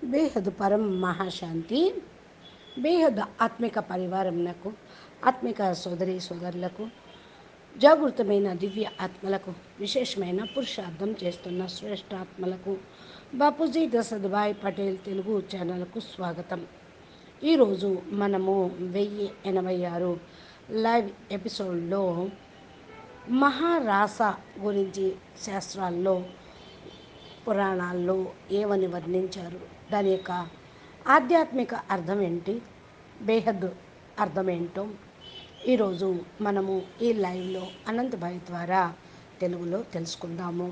బేహద్ పరం మహాశాంతి బేహద్ ఆత్మిక పరివారంనకు ఆత్మిక సోదరి సోదరులకు జాగృతమైన దివ్య ఆత్మలకు విశేషమైన పురుషార్థం చేస్తున్న శ్రేష్ఠ ఆత్మలకు బాపూజీ దశరథభాయ్ పటేల్ తెలుగు ఛానల్కు స్వాగతం ఈరోజు మనము వెయ్యి ఎనభై ఆరు లైవ్ ఎపిసోడ్లో మహారాస గురించి శాస్త్రాల్లో పురాణాల్లో ఏమని వర్ణించారు దాని యొక్క ఆధ్యాత్మిక అర్థం ఏంటి బేహద్ అర్థం ఏంటో ఈరోజు మనము ఈ లైవ్లో అనంతభాయ్ ద్వారా తెలుగులో తెలుసుకుందాము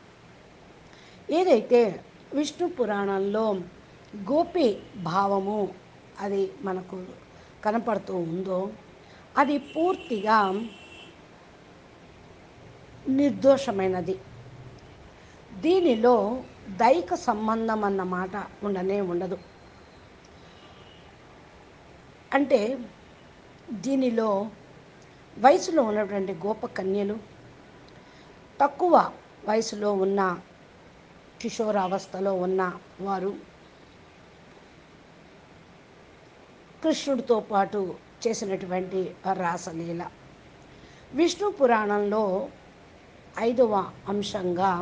ఏదైతే విష్ణు పురాణంలో గోపి భావము అది మనకు కనపడుతూ ఉందో అది పూర్తిగా నిర్దోషమైనది దీనిలో దైక సంబంధం అన్న మాట ఉండనే ఉండదు అంటే దీనిలో వయసులో ఉన్నటువంటి గోప కన్యలు తక్కువ వయసులో ఉన్న కిషోరావస్థలో ఉన్న వారు కృష్ణుడితో పాటు చేసినటువంటి రాసలీల విష్ణు పురాణంలో ఐదవ అంశంగా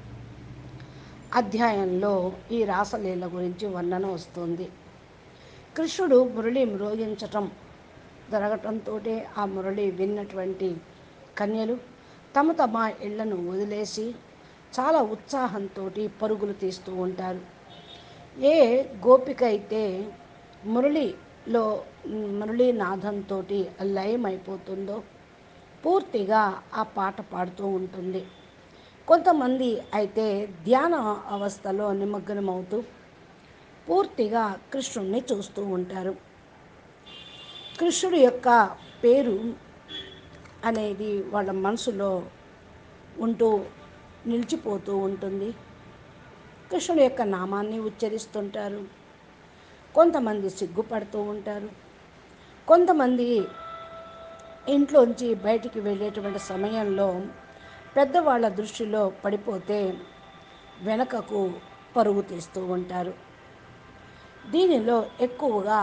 అధ్యాయంలో ఈ రాసలీల గురించి వర్ణన వస్తుంది కృష్ణుడు మురళి మ్రోగించటం జరగటంతో ఆ మురళి విన్నటువంటి కన్యలు తమ తమ ఇళ్లను వదిలేసి చాలా ఉత్సాహంతో పరుగులు తీస్తూ ఉంటారు ఏ గోపిక అయితే మురళిలో మురళీనాథంతో లయమైపోతుందో పూర్తిగా ఆ పాట పాడుతూ ఉంటుంది కొంతమంది అయితే ధ్యాన అవస్థలో నిమగ్నమవుతూ పూర్తిగా కృష్ణుడిని చూస్తూ ఉంటారు కృష్ణుడి యొక్క పేరు అనేది వాళ్ళ మనసులో ఉంటూ నిలిచిపోతూ ఉంటుంది కృష్ణుడి యొక్క నామాన్ని ఉచ్చరిస్తుంటారు కొంతమంది సిగ్గుపడుతూ ఉంటారు కొంతమంది ఇంట్లోంచి బయటికి వెళ్ళేటువంటి సమయంలో పెద్దవాళ్ళ దృష్టిలో పడిపోతే వెనకకు పరుగు తీస్తూ ఉంటారు దీనిలో ఎక్కువగా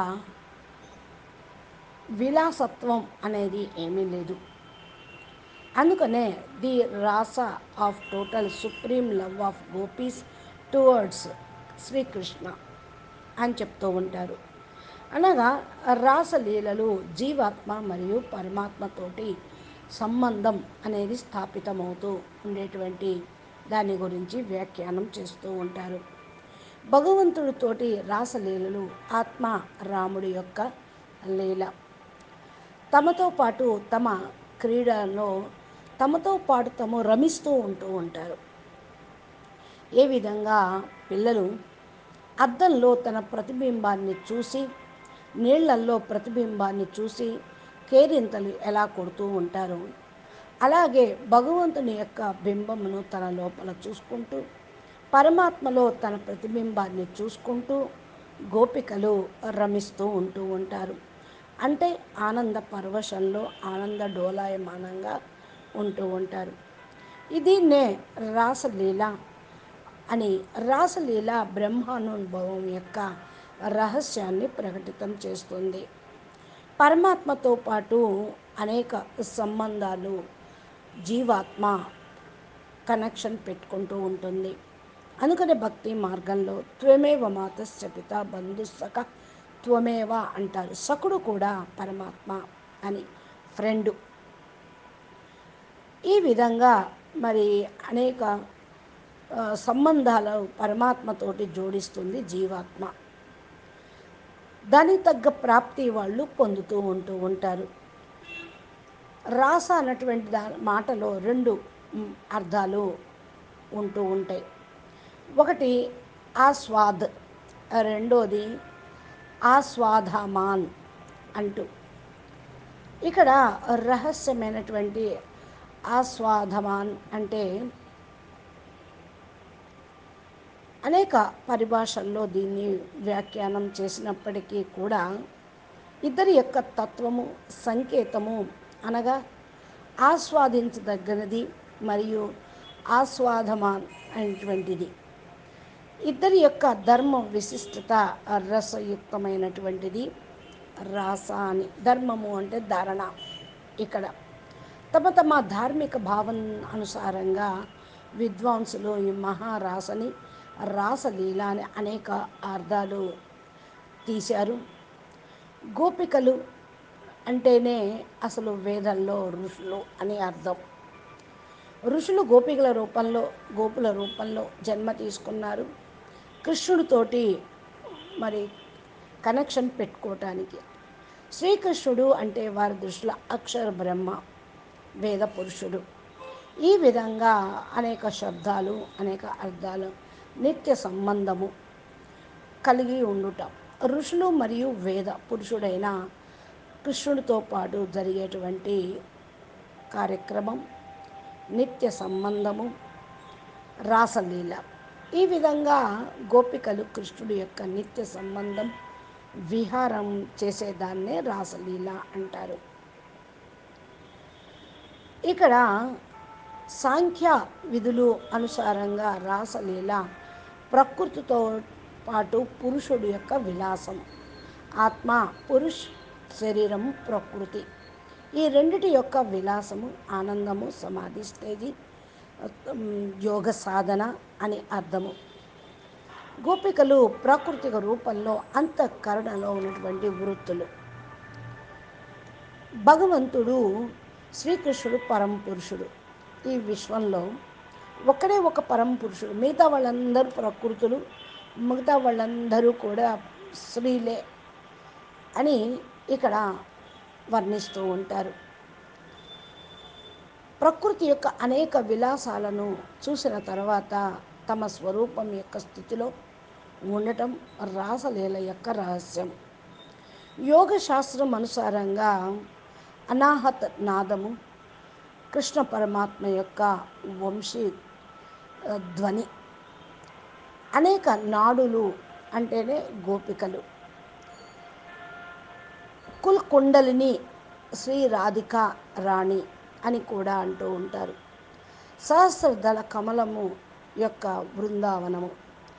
విలాసత్వం అనేది ఏమీ లేదు అందుకనే the rasa of total supreme love of gopis towards Sri Krishna అని చెప్తూ ఉంటారు అనగా రాసలీలలు జీవాత్మ మరియు పరమాత్మతోటి సంబంధం అనేది స్థాపితమవుతూ ఉండేటువంటి దాని గురించి వ్యాఖ్యానం చేస్తూ ఉంటారు భగవంతుడితోటి రాసలీలలు ఆత్మ రాముడి యొక్క లీల తమతో పాటు తమ క్రీడలో తమతో పాటు తమ రమిస్తూ ఉంటూ ఉంటారు ఏ విధంగా పిల్లలు అద్దంలో తన ప్రతిబింబాన్ని చూసి నీళ్లల్లో ప్రతిబింబాన్ని చూసి కేరింతలు ఎలా కొడుతూ ఉంటారో అలాగే భగవంతుని యొక్క బింబమును తన లోపల చూసుకుంటూ పరమాత్మలో తన ప్రతిబింబాన్ని చూసుకుంటూ గోపికలు రమిస్తూ ఉంటూ ఉంటారు అంటే ఆనంద పరవశంలో ఆనంద డోలాయమానంగా ఉంటూ ఉంటారు దీన్నే రాసలీల అని రాసలీల బ్రహ్మానుభవం యొక్క రహస్యాన్ని ప్రకటితం చేస్తుంది పరమాత్మతో పాటు అనేక సంబంధాలు జీవాత్మ కనెక్షన్ పెట్టుకుంటూ ఉంటుంది అందుకనే భక్తి మార్గంలో త్వమేవ మాతస్య పిత బంధుసఖ త్వమేవ అంటారు సకుడు కూడా పరమాత్మ అని ఫ్రెండు ఈ విధంగా మరి అనేక సంబంధాలు పరమాత్మతోటి జోడిస్తుంది జీవాత్మ దానికి తగ్గ ప్రాప్తి వాళ్ళు పొందుతూ ఉంటూ ఉంటారు రాస అన్నటువంటి దా మాటలో రెండు అర్థాలు ఉంటూ ఉంటాయి ఒకటి ఆస్వాద్ రెండోది ఆస్వాదమాన్ అంటూ ఇక్కడ రహస్యమైనటువంటి ఆస్వాదమాన్ అంటే అనేక పరిభాషల్లో దీన్ని వ్యాఖ్యానం చేసినప్పటికీ కూడా ఇద్దరి యొక్క తత్వము సంకేతము అనగా ఆస్వాదించదగినది మరియు ఆస్వాదమా అనేటువంటిది ఇద్దరి యొక్క ధర్మ విశిష్టత రసయుక్తమైనటువంటిది రాస అని ధర్మము అంటే ధారణ ఇక్కడ తమ తమ ధార్మిక భావన అనుసారంగా విద్వాంసులు ఈ మహారాసని రాసలీల అని అనేక అర్థాలు తీశారు గోపికలు అంటేనే అసలు వేదంలో ఋషులు అని అర్థం ఋషులు గోపికల రూపంలో గోపుల రూపంలో జన్మ తీసుకున్నారు కృష్ణుడితోటి మరి కనెక్షన్ పెట్టుకోవటానికి శ్రీకృష్ణుడు అంటే వారి దృష్టిలో అక్షర బ్రహ్మ వేద పురుషుడు ఈ విధంగా అనేక శబ్దాలు అనేక అర్థాలు నిత్య సంబంధము కలిగి ఉండుట ఋషులు మరియు వేద పురుషుడైన కృష్ణుడితో పాటు జరిగేటువంటి కార్యక్రమం నిత్య సంబంధము రాసలీల ఈ విధంగా గోపికలు కృష్ణుడి యొక్క నిత్య సంబంధం విహారం చేసేదాన్నే రాసలీల అంటారు ఇక్కడ సాంఖ్య విధులు అనుసారంగా రాసలీల ప్రకృతితో పాటు పురుషుడి యొక్క విలాసం ఆత్మ పురుష్ శరీరం ప్రకృతి ఈ రెండిటి యొక్క విలాసము ఆనందము సమాధి స్టేజి యోగ సాధన అని అర్థము గోపికలు ప్రాకృతిక రూపంలో అంతఃకరణలో ఉన్నటువంటి వృత్తులు భగవంతుడు శ్రీకృష్ణుడు పరమ పురుషుడు ఈ విశ్వంలో ఒక్కడే ఒక పరమ పురుషుడు మిగతా వాళ్ళందరూ ప్రకృతులు మిగతా వాళ్ళందరూ కూడా స్త్రీలే అని ఇక్కడ వర్ణిస్తూ ఉంటారు ప్రకృతి యొక్క అనేక విలాసాలను చూసిన తర్వాత తమ స్వరూపం యొక్క స్థితిలో ఉండటం రాసలీల యొక్క రహస్యం యోగ శాస్త్రం అనుసారంగా అనాహత్ నాదము కృష్ణ పరమాత్మ యొక్క వంశీ ధ్వని అనేక నాడులు అంటేనే గోపికలు కుల్ కుండలిని శ్రీ రాధిక రాణి అని కూడా అంటూ ఉంటారు సహస్రదళ కమలము యొక్క బృందావనము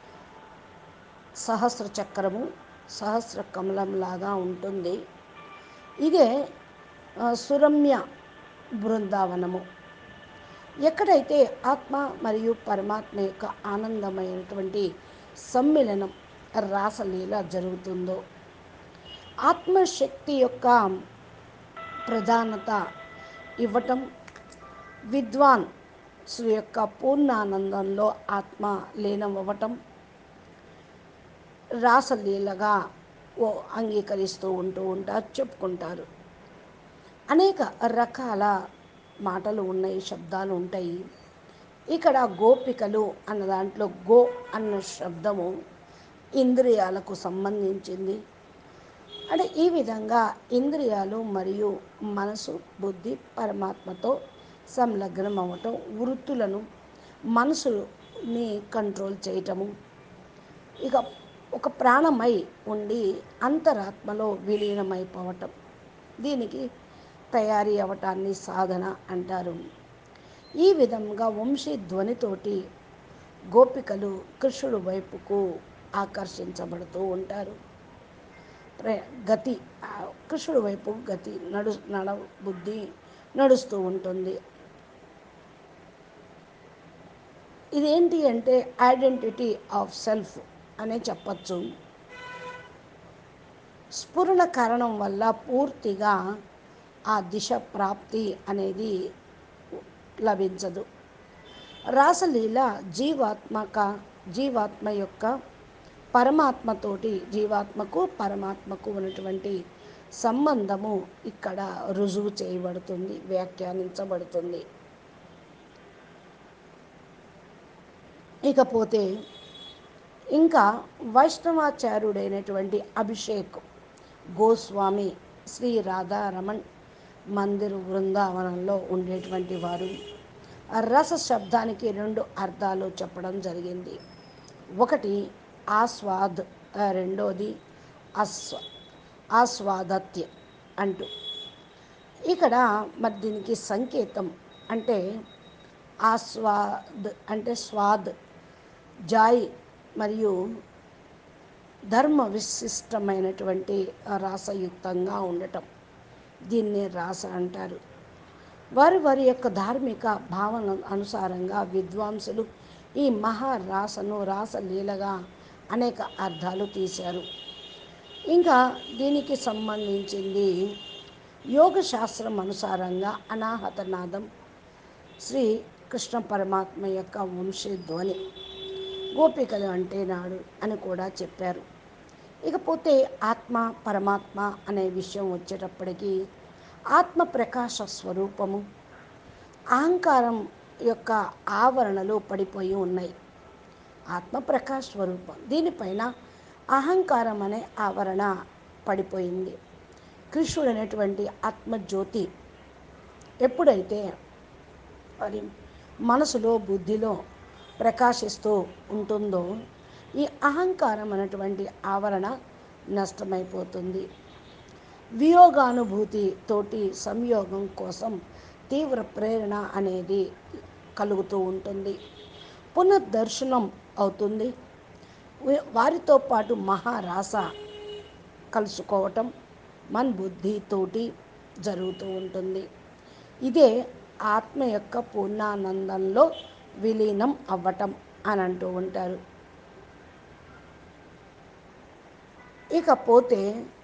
సహస్ర చక్రము సహస్ర కమలంలాగా ఉంటుంది ఇదే సురమ్య బృందావనము ఎక్కడైతే ఆత్మ మరియు పరమాత్మ యొక్క ఆనందమైనటువంటి సమ్మిళనం రాసలీల జరుగుతుందో ఆత్మశక్తి యొక్క ప్రధానత ఇవ్వటం విద్వాన్ శ్రీ యొక్క పూర్ణానందంలో ఆత్మ లీనమవ్వటం రాసలీలగా ఓ అంగీకరిస్తూ ఉంటూ ఉంటారు చెప్పుకుంటారు అనేక రకాల మాటలు ఉన్నాయి శబ్దాలు ఉంటాయి ఇక్కడ గోపికలు అన్న దాంట్లో గో అన్న శబ్దము ఇంద్రియాలకు సంబంధించింది అంటే ఈ విధంగా ఇంద్రియాలు మరియు మనసు బుద్ధి పరమాత్మతో సంలగ్నం అవ్వటం వృత్తులను మనసుని కంట్రోల్ చేయటము ఇక ఒక ప్రాణమై ఉండి అంతరాత్మలో విలీనమైపోవటం దీనికి తయారీ అవ్వటాన్ని సాధన అంటారు ఈ విధంగా వంశీ ధ్వనితోటి గోపికలు కృష్ణుడు వైపుకు ఆకర్షించబడుతూ ఉంటారు ప్రే- గతి ఆ కృష్ణుడి వైపు గతి నడు నడ బుద్ధి నడుస్తూ ఉంటుంది ఇదేంటి అంటే ఐడెంటిటీ ఆఫ్ సెల్ఫ్ అనే చెప్పచ్చు స్ఫురణ కారణం వల్ల పూర్తిగా ఆ దిశ ప్రాప్తి అనేది లభించదు రాసలీల జీవాత్మక జీవాత్మ యొక్క పరమాత్మతోటి జీవాత్మకు పరమాత్మకు ఉన్నటువంటి సంబంధము ఇక్కడ రుజువు చేయబడుతుంది వ్యాఖ్యానించబడుతుంది ఇకపోతే ఇంకా వైష్ణవాచార్యుడైనటువంటి అభిషేక్ గోస్వామి శ్రీ రాధారమణ్ మందిర్ బృందావనంలో ఉండేటువంటి వారు ఆ రస శబ్దానికి రెండు అర్థాలు చెప్పడం జరిగింది ఒకటి ఆస్వాద్ ఆ రెండోది ఆస్వ ఆస్వాదత్య అంటూ ఇక్కడ మరి దీనికి సంకేతం అంటే ఆస్వాద్ అంటే స్వాద్ జాయ్ మరియు ధర్మ విశిష్టమైనటువంటి రాసయుక్తంగా ఉండటం దీన్ని రాస అంటారు వారి వారి యొక్క ధార్మిక భావన అనుసారంగా విద్వాంసులు ఈ మహారాసను రాసలీలగా అనేక అర్థాలు తీశారు ఇంకా దీనికి సంబంధించింది యోగ శాస్త్రం అనుసారంగా అనాహతనాదం శ్రీ కృష్ణ పరమాత్మ యొక్క వంశధ్వని గోపికలు అంటే నాడు అని కూడా చెప్పారు ఇకపోతే ఆత్మ పరమాత్మ అనే విషయం వచ్చేటప్పటికి ఆత్మ ప్రకాశ స్వరూపము అహంకారం యొక్క ఆవరణలు పడిపోయి ఉన్నాయి ఆత్మ ప్రకాశ స్వరూపం దీనిపైన అహంకారం అనే ఆవరణ పడిపోయింది కృష్ణుడు అనేటువంటి ఆత్మజ్యోతి ఎప్పుడైతే మరి మనసులో బుద్ధిలో ప్రకాశిస్తూ ఉంటుందో ఈ అహంకారం అనేటువంటి ఆవరణ నష్టమైపోతుంది వియోగానుభూతి తోటి సంయోగం కోసం తీవ్ర ప్రేరణ అనేది కలుగుతూ ఉంటుంది పునర్దర్శనం అవుతుంది వి- వారితో పాటు మహారాస కలుసుకోవటం మన బుద్ధితోటి జరుగుతూ ఉంటుంది ఇదే ఆత్మ యొక్క పూర్ణానందంలో విలీనం అవ్వటం అని అంటూ ఉంటారు ఇకపోతే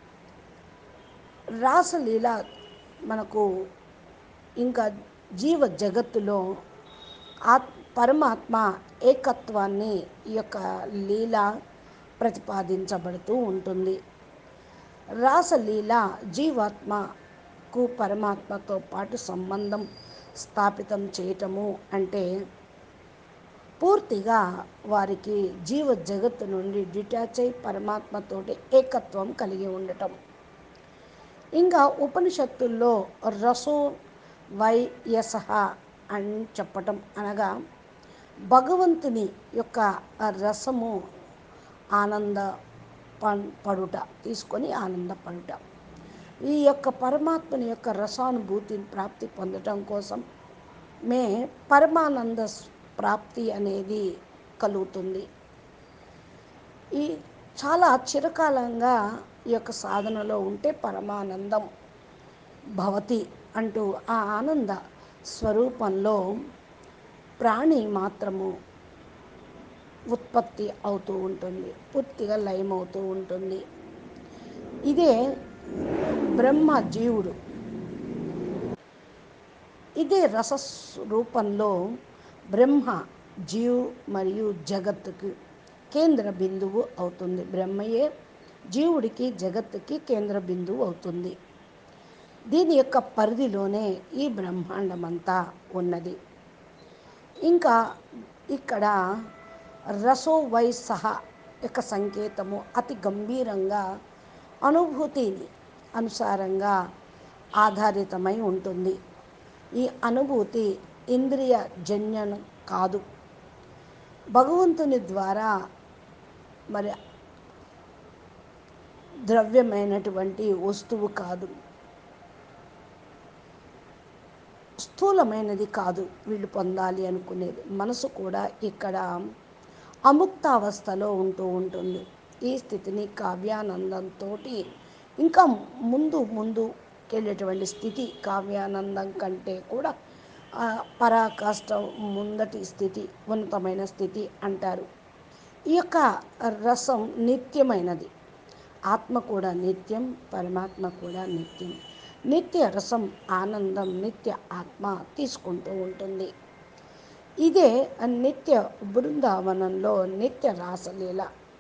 రాసలీల మనకు ఇంకా జీవ జగత్తులో ఆత్ పరమాత్మ ఏకత్వాన్ని ఈ యొక్క లీల ప్రతిపాదించబడుతూ ఉంటుంది రాసలీల జీవాత్మకు పరమాత్మతో పాటు సంబంధం స్థాపితం చేయటము అంటే పూర్తిగా వారికి జీవ జగత్తు నుండి డిటాచ్ అయి పరమాత్మతోటి ఏకత్వం కలిగి ఉండటం ఇంకా ఉపనిషత్తుల్లో రసో వై యసహ అని చెప్పటం అనగా భగవంతుని యొక్క ఆ రసము ఆనంద పం- పడుట తీసుకొని ఆనందపడుట ఈ యొక్క పరమాత్మని యొక్క రసానుభూతిని ప్రాప్తి పొందటం కోసం మే పరమానంద స్- ప్రాప్తి అనేది కలుగుతుంది ఈ చాలా చిరకాలంగా ఈ యొక్క సాధనలో ఉంటే పరమానందం భవతి అంటూ ఆ ఆనంద స్వరూపంలో ప్రాణి మాత్రము ఉత్పత్తి అవుతూ ఉంటుంది పూర్తిగా లయమవుతూ ఉంటుంది ఇదే బ్రహ్మ జీవుడు ఇదే రస రూపంలో బ్రహ్మ జీవు మరియు జగత్తుకు కేంద్ర బిందువు అవుతుంది బ్రహ్మయే జీవుడికి జగత్తుకి కేంద్ర బిందువు అవుతుంది దీని యొక్క పరిధిలోనే ఈ బ్రహ్మాండమంతా ఉన్నది ఇంకా ఇక్కడ రసో వై సహ యొక్క సంకేతము అతి గంభీరంగా అనుభూతిని అనుసారంగా ఆధారితమై ఉంటుంది ఈ అనుభూతి ఇంద్రియ జన్యం కాదు భగవంతుని ద్వారా మరి ద్రవ్యమైనటువంటి వస్తువు కాదు స్థూలమైనది కాదు వీళ్ళు పొందాలి అనుకునేది మనసు కూడా ఇక్కడ అముక్తావస్థలో ఉంటూ ఉంటుంది ఈ స్థితిని కావ్యానందంతో ఇంకా ముందు ముందుకెళ్ళేటువంటి స్థితి కావ్యానందం కంటే కూడా ఆ, పరాకాష్ట ముందటి స్థితి ఉన్నతమైన స్థితి అంటారు ఈ యొక్క రసం నిత్యమైనది ఆత్మ కూడా నిత్యం పరమాత్మ కూడా నిత్యం నిత్య రసం ఆనందం నిత్య ఆత్మ తీసుకుంటూ ఉంటుంది ఇదే నిత్య బృందావనంలో నిత్య రాసలీల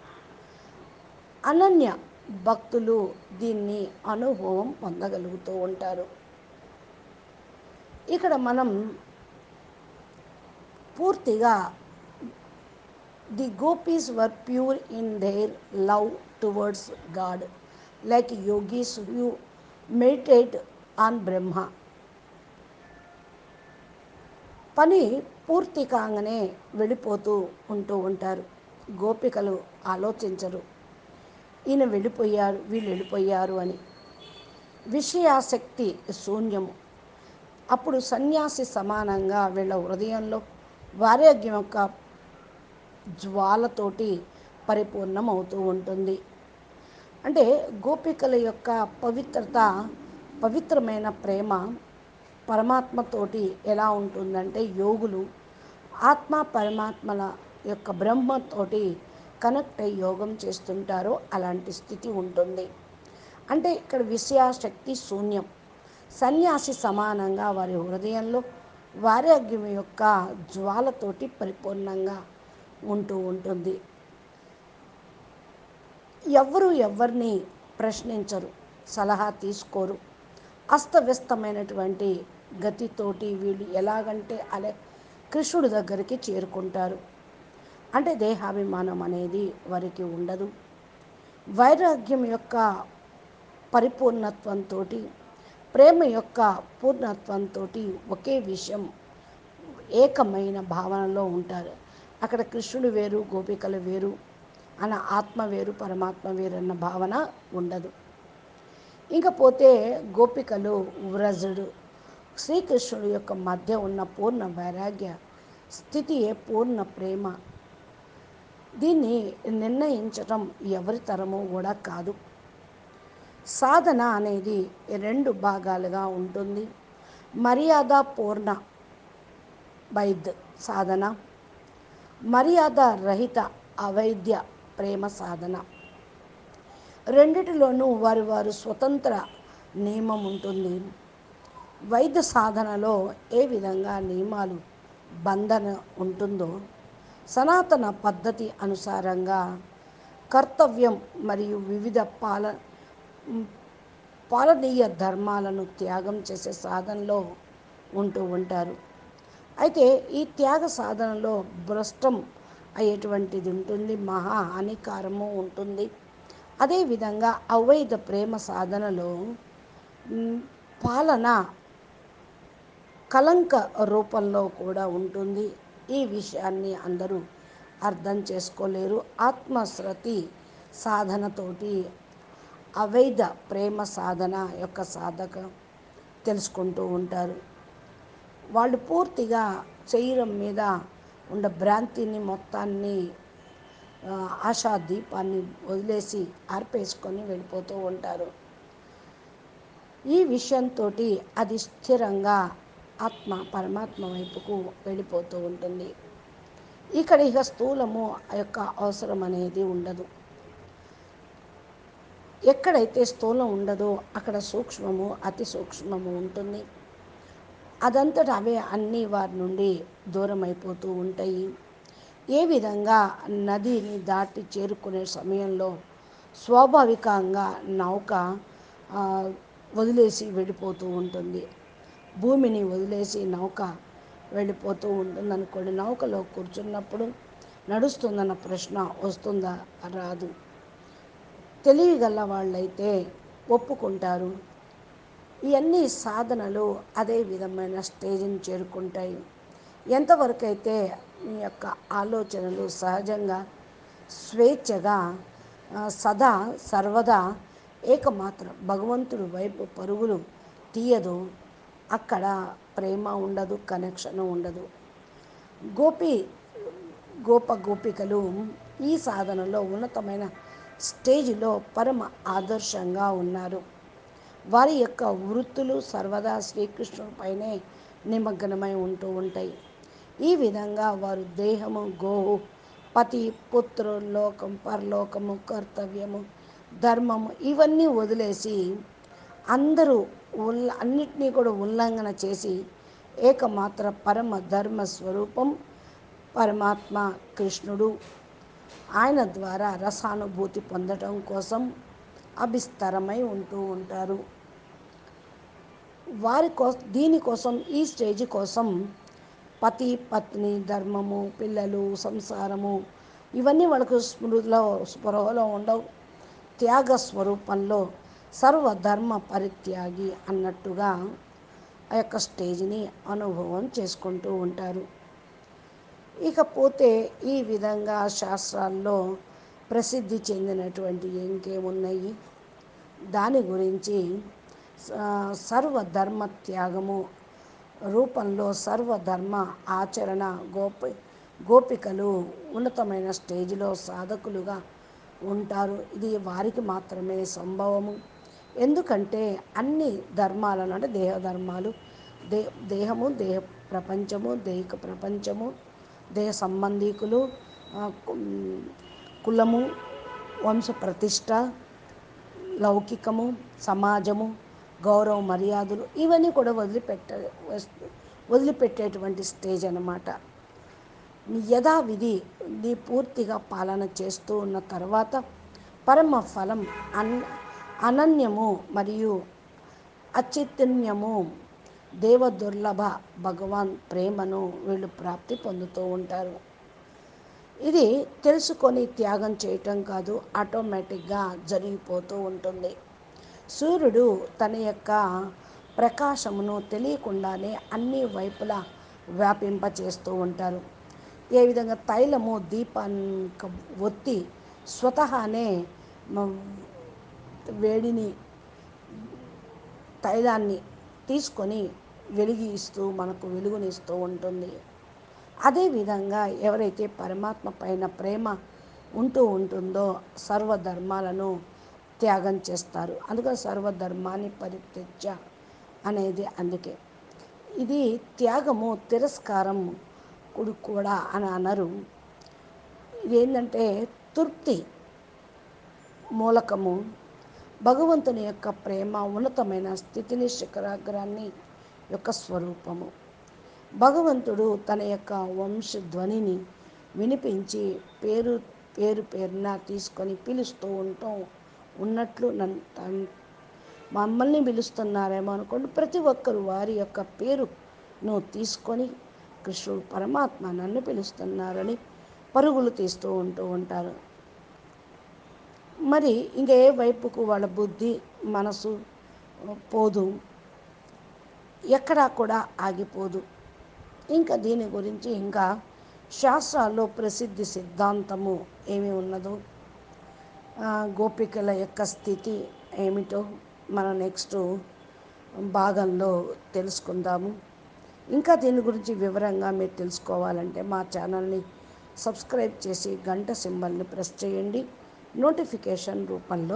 అనన్య భక్తులు దీన్ని అనుభవం పొందగలుగుతూ ఉంటారు ఇక్కడ మనం పూర్తిగా the gopis were pure in their love towards God like yogis you meditate on Brahma పని పూర్తి కాగానే వెళ్ళిపోతూ ఉంటూ ఉంటారు గోపికలు ఆలోచించరు ఈయన వెళ్ళిపోయారు వీళ్ళు వెళ్ళిపోయారు అని విషయాసక్తి శూన్యము అప్పుడు సన్యాసి సమానంగా వీళ్ళ హృదయంలో వారాగ్యం యొక్క జ్వాలతోటి పరిపూర్ణమవుతూ ఉంటుంది అంటే గోపికల యొక్క పవిత్రత పవిత్రమైన ప్రేమ పరమాత్మతోటి ఎలా ఉంటుందంటే యోగులు ఆత్మ పరమాత్మల యొక్క బ్రహ్మతోటి కనెక్ట్ అయ్యి యోగం చేస్తుంటారో అలాంటి స్థితి ఉంటుంది అంటే ఇక్కడ విషయాశక్తి శూన్యం సన్యాసి సమానంగా వారి హృదయంలో వారాగ్యం యొక్క జ్వాలతోటి పరిపూర్ణంగా ఉంటూ ఉంటుంది ఎవ్వరు ఎవరిని ప్రశ్నించరు సలహా తీసుకోరు అస్తవ్యస్తమైనటువంటి గతితోటి వీళ్ళు ఎలాగంటే అలా కృష్ణుడి దగ్గరికి చేరుకుంటారు అంటే దేహాభిమానం అనేది వారికి ఉండదు వైరాగ్యం యొక్క పరిపూర్ణత్వంతో ప్రేమ యొక్క పూర్ణత్వంతో ఒకే విషయం ఏకమైన భావనలో ఉంటారు అక్కడ కృష్ణుడు వేరు గోపికలు వేరు అన్న ఆత్మ వేరు పరమాత్మ వేరు అన్న భావన ఉండదు ఇంకపోతే గోపికలు వ్రజుడు శ్రీకృష్ణుడు యొక్క మధ్య ఉన్న పూర్ణ వైరాగ్య స్థితియే పూర్ణ ప్రేమ దీన్ని నిర్ణయించటం ఎవరి తరమో కూడా కాదు సాధన అనేది రెండు భాగాలుగా ఉంటుంది మర్యాద పూర్ణ వైద్ సాధన మర్యాద రహిత అవైద్య ప్రేమ సాధన రెండిటిలోనూ వారి వారు స్వతంత్ర నియమం ఉంటుంది వైద్య సాధనలో ఏ విధంగా నియమాలు బంధన ఉంటుందో సనాతన పద్ధతి అనుసారంగా కర్తవ్యం మరియు వివిధ పాల పాలనీయ ధర్మాలను త్యాగం చేసే సాధనలో ఉంటూ ఉంటారు అయితే ఈ త్యాగ సాధనలో భ్రష్టం అయ్యేటువంటిది ఉంటుంది మహా హానికారము ఉంటుంది అదేవిధంగా అవైధ ప్రేమ సాధనలో మ్, పాలన కలంక రూపంలో కూడా ఉంటుంది ఈ విషయాన్ని అందరూ అర్థం చేసుకోలేరు ఆత్మశ్రతి సాధనతోటి అవైధ ప్రేమ సాధన యొక్క సాధక తెలుసుకుంటూ ఉంటారు వాళ్ళు పూర్తిగా శరీరం మీద ఉన్న భ్రాంతిని మొత్తాన్ని ఆ, ఆశా దీపాన్ని వదిలేసి ఆర్పేసుకొని వెళ్ళిపోతూ ఉంటారు ఈ విషయంతో అది స్థిరంగా ఆత్మ పరమాత్మ వైపుకు వెళ్ళిపోతూ ఉంటుంది ఇక్కడ ఇక స్థూలము ఆ యొక్క అవసరం అనేది ఉండదు ఎక్కడైతే స్థూలం ఉండదో అక్కడ సూక్ష్మము అతి సూక్ష్మము ఉంటుంది అదంతట అవే అన్నీ వారి నుండి దూరం అయిపోతూ ఉంటాయి ఏ విధంగా నదిని దాటి చేరుకునే సమయంలో స్వాభావికంగా నౌక ఆ, వదిలేసి వెళ్ళిపోతూ ఉంటుంది భూమిని వదిలేసి నౌక వెళ్ళిపోతూ ఉంటుంది అనుకోండి నౌకలో కూర్చున్నప్పుడు నడుస్తుందన్న ప్రశ్న వస్తుందా రాదు తెలియగల వాళ్ళైతే ఒప్పుకుంటారు ఇవన్నీ సాధనలు అదే విధమైన స్టేజ్ని చేరుకుంటాయి ఎంతవరకు అయితే మీ యొక్క ఆలోచనలు సహజంగా స్వేచ్ఛగా ఆ, సదా సర్వదా ఏకమాత్ర భగవంతుడి వైపు పరుగులు తీయదు అక్కడ ప్రేమ ఉండదు కనెక్షన్ ఉండదు గోపి గోప గోపికలు ఈ సాధనలో ఉన్నతమైన స్టేజిలో పరమ ఆదర్శంగా ఉన్నారు వారి యొక్క వృత్తులు సర్వదా శ్రీకృష్ణుడిపైనే నిమగ్నమై ఉంటూ ఉంటాయి ఈ విధంగా వారు దేహము గోవు పతి పుత్రు లోకం పరలోకము కర్తవ్యము ధర్మము ఇవన్నీ వదిలేసి అందరూ ఉల్ల అన్నిటినీ కూడా ఉల్లంఘన చేసి ఏకమాత్ర పరమ ధర్మ స్వరూపం పరమాత్మ కృష్ణుడు ఆయన ద్వారా రసానుభూతి పొందడం కోసం అభిస్తరమై ఉంటూ ఉంటారు వారి కోసం దీనికోసం ఈ స్టేజ్ కోసం పతి పత్ని ధర్మము పిల్లలు సంసారము ఇవన్నీ వాళ్ళకు స్మృతిలో స్పృహలో ఉండవు త్యాగ స్వరూపంలో సర్వధర్మ పరిత్యాగి అన్నట్టుగా ఆ యొక్క స్టేజ్ని అనుభవం చేసుకుంటూ ఉంటారు ఇకపోతే ఈ విధంగా శాస్త్రాల్లో ప్రసిద్ధి చెందినటువంటి ఇంకేమున్నాయి దాని గురించి స- సర్వధర్మ త్యాగము రూపంలో సర్వధర్మ ఆచరణ గోపి గోపికలు ఉన్నతమైన స్టేజ్లో సాధకులుగా ఉంటారు ఇది వారికి మాత్రమే సంభవము ఎందుకంటే అన్ని ధర్మాలను అంటే దేహ ధర్మాలు దే దేహము దేహ ప్రపంచము దైహిక ప్రపంచము దేహ సంబంధీకులు కులము వంశ ప్రతిష్ట లౌకికము సమాజము గౌరవ మర్యాదలు ఇవన్నీ కూడా వదిలిపెట్ట వదిలిపెట్టేటువంటి స్టేజ్ అనమాట యథావిధి ది పూర్తిగా పాలన చేస్తూ ఉన్న తర్వాత పరమ ఫలం అన్ అనన్యము మరియు అచైతన్యము దేవ దుర్లభ భగవాన్ ప్రేమను వీళ్ళు ప్రాప్తి పొందుతూ ఉంటారు ఇది తెలుసుకొని త్యాగం చేయటం కాదు ఆటోమేటిక్గా జరిగిపోతూ ఉంటుంది సూర్యుడు తన యొక్క ప్రకాశమును తెలియకుండానే అన్ని వైపులా వ్యాపింపచేస్తూ ఉంటారు ఏ విధంగా తైలము దీపానికి ఒత్తి స్వతహానే వేడిని తైలాన్ని తీసుకొని వెలిగిస్తూ మనకు వెలుగునిస్తూ ఉంటుంది అదేవిధంగా ఎవరైతే పరమాత్మ పైన ప్రేమ ఉంటూ ఉంటుందో సర్వధర్మాలను త్యాగం చేస్తారు అందుకని సర్వధర్మాన్ని పరిత్యజ అనేది అందుకే ఇది త్యాగము తిరస్కారం కుడు కూడా అని అనరు ఇదేంటంటే తృప్తి మూలకము భగవంతుని యొక్క ప్రేమ ఉన్నతమైన స్థితిని శిఖరాగ్రాన్ని యొక్క స్వరూపము భగవంతుడు తన యొక్క వంశధ్వనిని వినిపించి పేరు పేరు పేరున తీసుకొని పిలుస్తూ ఉంటాం ఉన్నట్లు నన్ను మమ్మల్ని పిలుస్తున్నారేమో అనుకోండి ప్రతి ఒక్కరు వారి యొక్క పేరును తీసుకొని కృష్ణుడు పరమాత్మ నన్ను పిలుస్తున్నారని పరుగులు తీస్తూ ఉంటూ ఉంటారు మరి ఇంకే వైపుకు వాళ్ళ బుద్ధి మనసు పోదు ఎక్కడా కూడా ఆగిపోదు ఇంకా దీని గురించి ఇంకా శాస్త్రాల్లో ప్రసిద్ధి సిద్ధాంతము ఏమి ఉన్నదో గోపికల యొక్క స్థితి ఏమిటో మనం నెక్స్ట్ భాగంలో తెలుసుకుందాము ఇంకా దీని గురించి వివరంగా మీరు తెలుసుకోవాలంటే మా ఛానల్ని సబ్స్క్రైబ్ చేసి గంట సింబల్ని ప్రెస్ చేయండి నోటిఫికేషన్ రూపంలో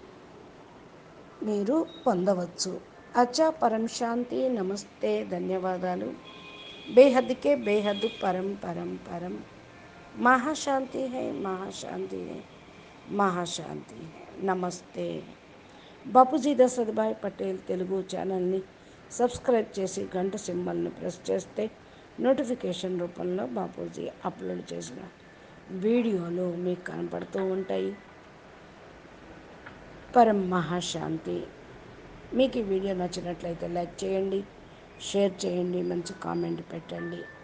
మీరు పొందవచ్చు అచ్చా పరం శాంతి నమస్తే ధన్యవాదాలు బేహద్కే బేహద్ పరం పరం పరం మహాశాంతి హై మహాశాంతి హై మహాశాంతి హై నమస్తే బాపూజీ దశరథభాయ్ పటేల్ తెలుగు ఛానల్ని సబ్స్క్రైబ్ చేసి గంట సింబల్ని ప్రెస్ చేస్తే నోటిఫికేషన్ రూపంలో బాపూజీ అప్లోడ్ చేసిన వీడియోలు మీకు కనపడుతూ ఉంటాయి పరం మహాశాంతి మీకు ఈ వీడియో నచ్చినట్లయితే లైక్ చేయండి షేర్ చేయండి మంచి కామెంట్ పెట్టండి